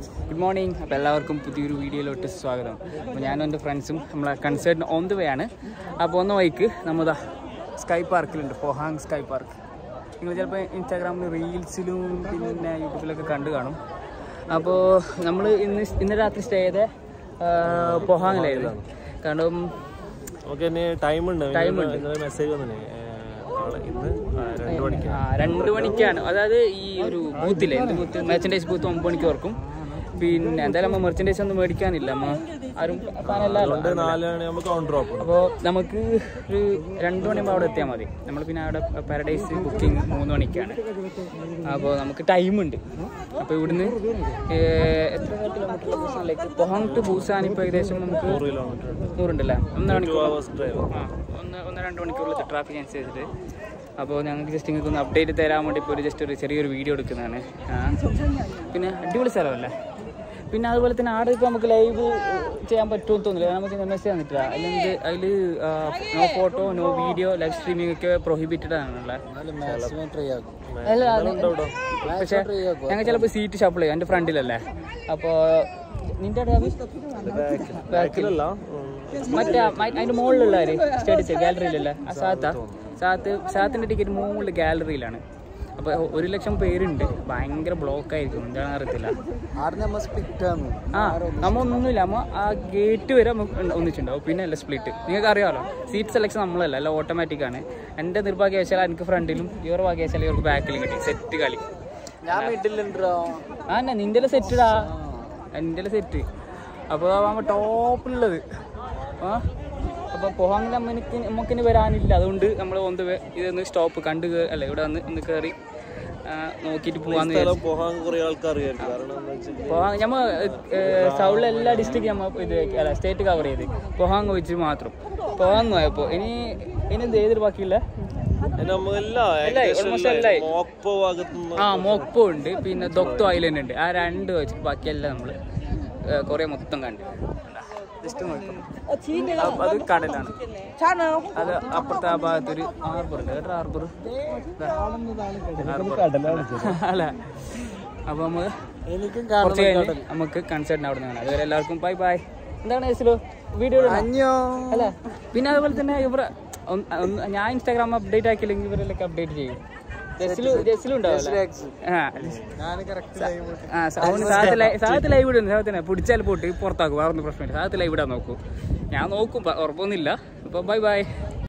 Good morning അപ്പോൾ എല്ലാവർക്കും പുതിയൊരു വീഡിയോയിലോട്ട് സ്വാഗതം അപ്പോൾ ഞാനും എൻ്റെ ഫ്രണ്ട്സും നമ്മളെ കൺസേർട്ടിന് ഓൺ ദ വേ ആണ് അപ്പോൾ ഒന്ന് വൈക്ക് നമ്മതാ സ്കൈ പാർക്കിലുണ്ട് പൊഹാങ് സ്കൈ പാർക്ക് നിങ്ങൾ ചിലപ്പോൾ ഇൻസ്റ്റാഗ്രാമിൽ റീൽസിലും പിന്നെ യൂട്യൂബിലൊക്കെ കണ്ടു കാണും അപ്പോൾ നമ്മൾ ഇന്ന് ഇന്ന് രാത്രി സ്റ്റേ ചെയ്ത പൊഹാങ്ങിലായിരുന്നു കാരണം നമുക്ക് ഇനി ടൈം ഉണ്ട് Time ഉണ്ട്. മെസ്സേജ് വന്നില്ലേ നാളെ ഇന്ന് ആ, രണ്ട് മണിക്ക് ആ, രണ്ട് മണിക്കാണ് അതായത് ഈ ഒരു ബൂത്തില്ലേ എന്ത് ബൂത്ത് മെർച്ചൻഡൈസ് ബൂത്ത് ഒമ്പത് മണിക്ക് ഓർക്കും പിന്നെ എന്തായാലും നമ്മൾ മെർച്ചൻഡൈസ് ഒന്നും മേടിക്കാനില്ല നമ്മ ആരും സാധനമല്ലല്ലോ അതുകൊണ്ട് നാല് മണിയാകുമ്പോൾ കൗണ്ടർ ഓപ്പൺ അപ്പോൾ നമുക്ക് ഒരു രണ്ട് മണിയാകുമ്പോൾ അവിടെ എത്തിയാൽ മതി നമ്മൾ പിന്നെ അവിടെ പാരഡൈസ് ബുക്കിംഗ് മൂന്ന് മണിക്കാണ് അപ്പോൾ നമുക്ക് ടൈമുണ്ട് അപ്പോൾ ഇവിടുന്ന് ഏർ, എത്ര കിലോമീറ്റർ ബൂസാനിലേക്ക് പൊഹോങ് ടു ബൂസാൻ ഇപ്പോൾ ഏകദേശം നമുക്ക് നൂറ് കിലോമീറ്റർ ഉണ്ട് നൂറുണ്ടല്ലേ ഒന്നര ടു മണിക്കൂർ അവേഴ്സ് ഡ്രൈവ് ആ ഒന്ന് ഒന്ന് രണ്ട് മണിക്കൂറിലത്തെ ട്രാഫിക് അനുസരിച്ചിട്ട് അപ്പോൾ ഞങ്ങൾക്ക് ജസ്റ്റ് നിങ്ങൾക്ക് ഒന്ന് അപ്ഡേറ്റ് തരാൻ വേണ്ടി ഇപ്പോൾ ഒരു ജസ്റ്റ് ഒരു ചെറിയൊരു വീഡിയോ എടുക്കുന്നതാണ് ആ. പിന്നെ അടിപൊളി സ്ഥലമല്ലേ പിന്നെ അതുപോലെ തന്നെ ആടെ ഇപ്പോൾ നമുക്ക് ലൈവ് ചെയ്യാൻ പറ്റുമെന്ന് തോന്നില്ല നമുക്ക് മെസ്സേജ് തന്നിട്ടില്ല അല്ലെങ്കിൽ അതിൽ no photo no video live streaming ഒക്കെ പ്രൊഹിബിറ്റഡ് ആണല്ലേ അല്ല അത് പക്ഷേ ഞങ്ങൾ ചിലപ്പോൾ സീറ്റ് ഷഫിൾ ചെയ്യും എൻ്റെ ഫ്രണ്ടിലല്ലേ അപ്പോൾ നിന്റെ ബാക്കിലല്ല മറ്റേ മ- അതിന്റെ മുകളിലുള്ള സ്റ്റഡീസ് ഗാലറിയിലല്ലേ ആ സാത്ത സാത്ത് സാത്തിന്റെ ടിക്കറ്റ് മുകളിൽ ഗാലറിയിലാണ് അപ്പൊ ഒരു ലക്ഷം പേരുണ്ട് ഭയങ്കര ബ്ലോക്ക് ആയിരിക്കും എന്താണെന്ന് അറിയത്തില്ല ആ നമ്മ ഒന്നുമില്ല നമ്മ ആ ഗേറ്റ് വരെ നമുക്ക് ഉണ്ട്- ഒന്നിച്ചുണ്ടാവും പിന്നെ അല്ല സ്പ്ലിറ്റ് നിങ്ങൾക്ക് അറിയാമല്ലോ സീറ്റ് സെലക്ഷൻ നമ്മളല്ല അല്ല ഓട്ടോമാറ്റിക് ആണ് എൻ്റെ നിർഭാഗ്യവശാൽ എനിക്ക് ഫ്രണ്ടിലും ഇവർ ഭാഗ്യവശാൽ ഇവർക്ക് ബാക്കിലും കിട്ടി സെറ്റ് കളി ഞാൻ വീട്ടിലുണ്ടോ ആ എന്നാ നിന്റെ സെറ്റടാ എൻ്റെ സെറ്റ് അപ്പോൾ നമ്മൾ ടോപ്പിലുള്ളത് ആ അപ്പോൾ പോകാൻ നമുക്ക് നമുക്കിനി വരാനില്ല അതുകൊണ്ട് നമ്മൾ ഒന്ന് വേ- ഇതൊന്ന് സ്റ്റോപ്പ് കണ്ട് കേ- അല്ല ഇവിടെ വന്ന് ഒന്ന് കയറി നോക്കിയിട്ട് പോകാന്ന് സ്ഥലം പോകാൻ കുറെ ആൾക്കാർ അറിയായിരിക്കും കാരണം എന്താ വെച്ചാൽ പോഹാങ് നമ്മ സൗളിലെ എല്ലാ ഡിസ്ട്രിക്ട് നമ്മ ഇത് അല്ല സ്റ്റേറ്റ് കവർ ചെയ്ത് പൊഹാങ് വെച്ച് മാത്രം പോകാൻ പോയപ്പോൾ ഇനി ഇനി ഇത് ഏതൊരു ബാക്കിയില്ല നമ്മളെല്ലാം almost എല്ലായി. മോക്പോ ഭാഗത്തുനിന്ന് ആ മോക്പോ ഉണ്ട് പിന്നെ ദൊക്തോ ഐലൻഡ് ഉണ്ട് ആ രണ്ട് വെച്ചിട്ട് ബാക്കിയെല്ലാം നമ്മൾ കുറേ മൊത്തം കണ്ട് ജസ്റ്റ് നോക്കാം അപ്പൊ അത് കടലാണ് അത് അപ്പുറത്തെ ആ ഭാഗത്തൊരു ഹാർബർ ഉണ്ട് കേട്ടോ ഹാർബർ അല്ല അപ്പൊ നമുക്ക് എനിക്കും കുറച്ച് കഴിഞ്ഞ് നമുക്ക് കൺസേർട്ടിന് അവിടെ നിന്ന് അതുവരെ എല്ലാവർക്കും ബൈ ബൈ എന്താണ് എസിലോ വീഡിയോ അഞ്ഞോ അല്ല പിന്നെ അതുപോലെ തന്നെ ഇവർ ഞാൻ ഇൻസ്റ്റാഗ്രാം അപ്ഡേറ്റ് ആക്കിയില്ലെങ്കിൽ ഇവരെല്ലാം അപ്ഡേറ്റ് ചെയ്യും ജസ്റ്റിലും ജസ്റ്റിലും ഉണ്ടാവില്ല ആ ഞാൻ കറക്റ്റ് ആ സൗണ്ട് സാധത്ത് ലൈവ് സാധത്ത് ലൈവ് ഇടുന്നു സാധത്തിന് പിടിച്ചാൽ പോട്ട് പുറത്താക്കും വേറെ ഒന്നും പ്രശ്നമില്ല സാധത്ത് ലൈവ് ഇടാൻ നോക്കൂ ഞാൻ നോക്കും പ- ഉറപ്പൊന്നുമില്ല അപ്പോൾ ബൈ ബൈ